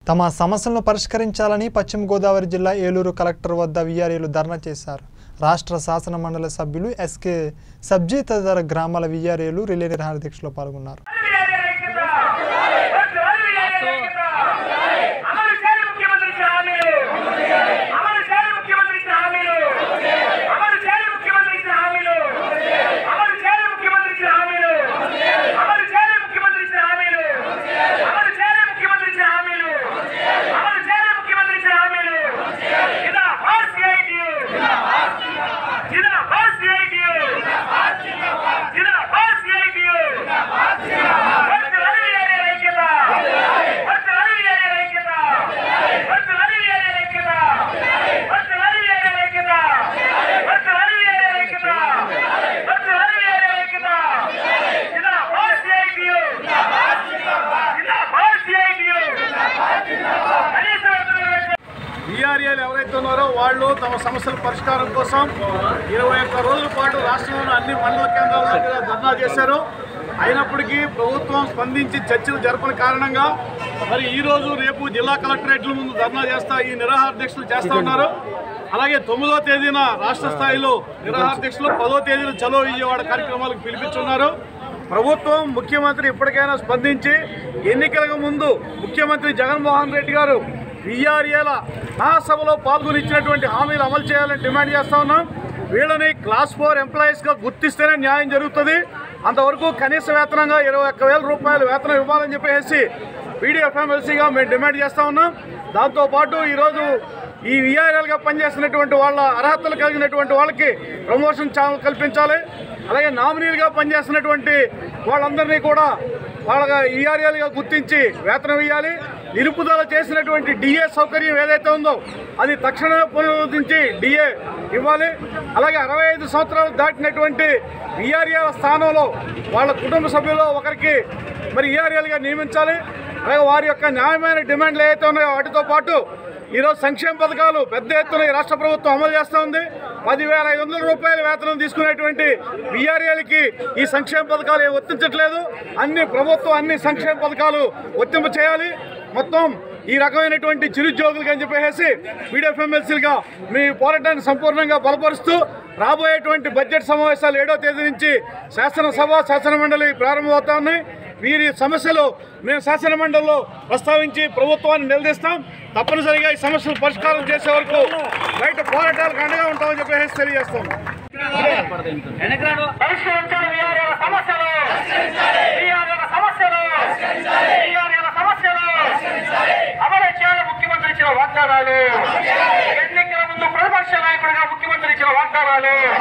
తమ సమస్యలను పరిష్కరించాలని పశ్చిమ గోదావరి జిల్లా ఏలూరు కలెక్టర్ వద్ద విఆర్ఏలు ధర్నా చేశారు రాష్ట్ర శాసన మండలి సభ్యులు ఎస్కే సబ్జీ తదితర గ్రామాల విఆర్ఏలు రిలే నిర్వహణ దీక్షలో పాల్గొన్నారు అమలు చేయాలి ముఖ్యమంత్రి ఇచ్చిన హామీలు అమలు చేయాలి ముఖ్యమంత్రి ఇచ్చిన హామీలు అమలు చేయాలి ముఖ్యమంత్రి ఇచ్చిన హామీలు అమలు చేయాలి ముఖ్యమంత్రి ఇచ్చిన హామీలు అమలు చేయాలి ముఖ్యమంత్రి ఇచ్చిన హామీలు అమలు చేయాలి ముఖ్యమంత్రి ఇచ్చిన హామీలు అమలు చేయాలి ముఖ్యమంత్రి ఇచ్చిన హామీలు ఇలా పాస్ సిఐటియు ఇలా పాస్ సిఐటియు ఇలా పాస్ సిఐటియు వద్దు రవి అనే ఐక్యత వద్దు రవి అనే ఐక్యత వద్దు రవి అనే ఐక్యత వద్దు రవి అనే ఐక్యత వద్దు రవి అనే ఐక్యత వద్దు రవి అనే ఐక్యత ఇలా పాస్ సిఐటియు ఇలా పాస్ సిఐటియు కనీస వేతనం బీఆర్ఏలు ఎవరైతే ఉన్నారో వాళ్ళు తమ సమస్యల పరిష్కారం కోసం ఇరవై ఒక్క రోజుల పాటు రాష్ట్రంలోని అన్ని మండల కేంద్రాల దగ్గర ధర్నా చేశారు అయినప్పటికీ ప్రభుత్వం స్పందించి చర్చలు జరపని కారణంగా మరి ఈ రోజు రేపు జిల్లా కలెక్టరేట్ల ముందు ధర్నా చేస్తా ఈ నిరాహార దీక్షలు చేస్తా ఉన్నారు అలాగే తొమ్మిదో తేదీన రాష్ట్ర స్థాయిలో నిరాహార దీక్షలు పదో తేదీన చలో విజయవాడ కార్యక్రమాలకు పిలిపించున్నారు ప్రభుత్వం ముఖ్యమంత్రి ఇప్పటికైనా స్పందించి ఎన్నికలకు ముందు ముఖ్యమంత్రి జగన్మోహన్ రెడ్డి గారు విఆర్ఏల మహాసభలో పాల్గొని ఇచ్చినటువంటి హామీలు అమలు చేయాలని డిమాండ్ చేస్తా ఉన్నాం వీళ్ళని క్లాస్ ఫోర్ ఎంప్లాయీస్గా గుర్తిస్తేనే న్యాయం జరుగుతుంది అంతవరకు కనీస వేతనంగా ఇరవై ఒక్క వేల రూపాయలు వేతనం ఇవ్వాలని చెప్పేసి పీడీఎఫ్ఎంఎల్సీగా మేము డిమాండ్ చేస్తా ఉన్నాం దాంతోపాటు ఈరోజు ఈ విఆర్ఎల్గా పనిచేస్తున్నటువంటి వాళ్ళ అర్హతలు కలిగినటువంటి వాళ్ళకి ప్రమోషన్ ఛానల్ కల్పించాలి అలాగే నామినీలుగా పనిచేస్తున్నటువంటి వాళ్ళందరినీ కూడా వాళ్ళ ఈఆర్ఏలుగా గుర్తించి వేతనం ఇవ్వాలి నిలుపుదల చేసినటువంటి డిఏ సౌకర్యం ఏదైతే ఉందో అది తక్షణమే పునరుద్ధరించి డిఏ ఇవ్వాలి అలాగే అరవై ఐదు సంవత్సరాలు దాటినటువంటి ఈఆర్ఏల స్థానంలో వాళ్ళ కుటుంబ సభ్యుల్లో ఒకరికి మరి ఈఆర్ఏలుగా నియమించాలి అలాగే వారి యొక్క న్యాయమైన డిమాండ్లు ఏవైతే ఉన్నాయో వాటితో పాటు ఈరోజు సంక్షేమ పథకాలు పెద్ద ఎత్తున ఈ రాష్ట్ర ప్రభుత్వం అమలు చేస్తూ ఉంది పదివేల ఐదు వందల రూపాయల వేతనం తీసుకునేటువంటి బీఆర్ఏలకి ఈ సంక్షేమ పథకాలు ఏం వర్తించట్లేదు అన్ని ప్రభుత్వం అన్ని సంక్షేమ పథకాలు వర్తింప చేయాలి మొత్తం ఈ రకమైనటువంటి చిరుద్యోగులకి అని చెప్పేసి పీడిఎఫ్ఎంఎల్సీలుగా మీ పోరాటాన్ని సంపూర్ణంగా బలపరుస్తూ రాబోయేటువంటి బడ్జెట్ సమావేశాలు ఏడో తేదీ నుంచి శాసనసభ శాసనమండలి ప్రారంభమవుతా ఉన్నాయి వీరి సమస్యలు మేము శాసన మండలిలో ప్రస్తావించి ప్రభుత్వాన్ని నిలదీస్తాం తప్పనిసరిగా ఈ సమస్యలు పరిష్కారం చేసే వరకు బయట పోరాటాలకు అండగా ఉంటామని చెప్పేసి తెలియజేస్తాం పరిష్కరించాలి వీఆర్ఏల సమస్యలు వీఆర్ఏల సమస్యలు వీఆర్ఏల సమస్యలు అమలు చేయాలి ముఖ్యమంత్రి ఇచ్చిన వాగ్దానాలు ఎన్నికల ముందు ప్రతిపక్ష నాయకుడిగా ముఖ్యమంత్రి ఇచ్చిన వాగ్దానాలు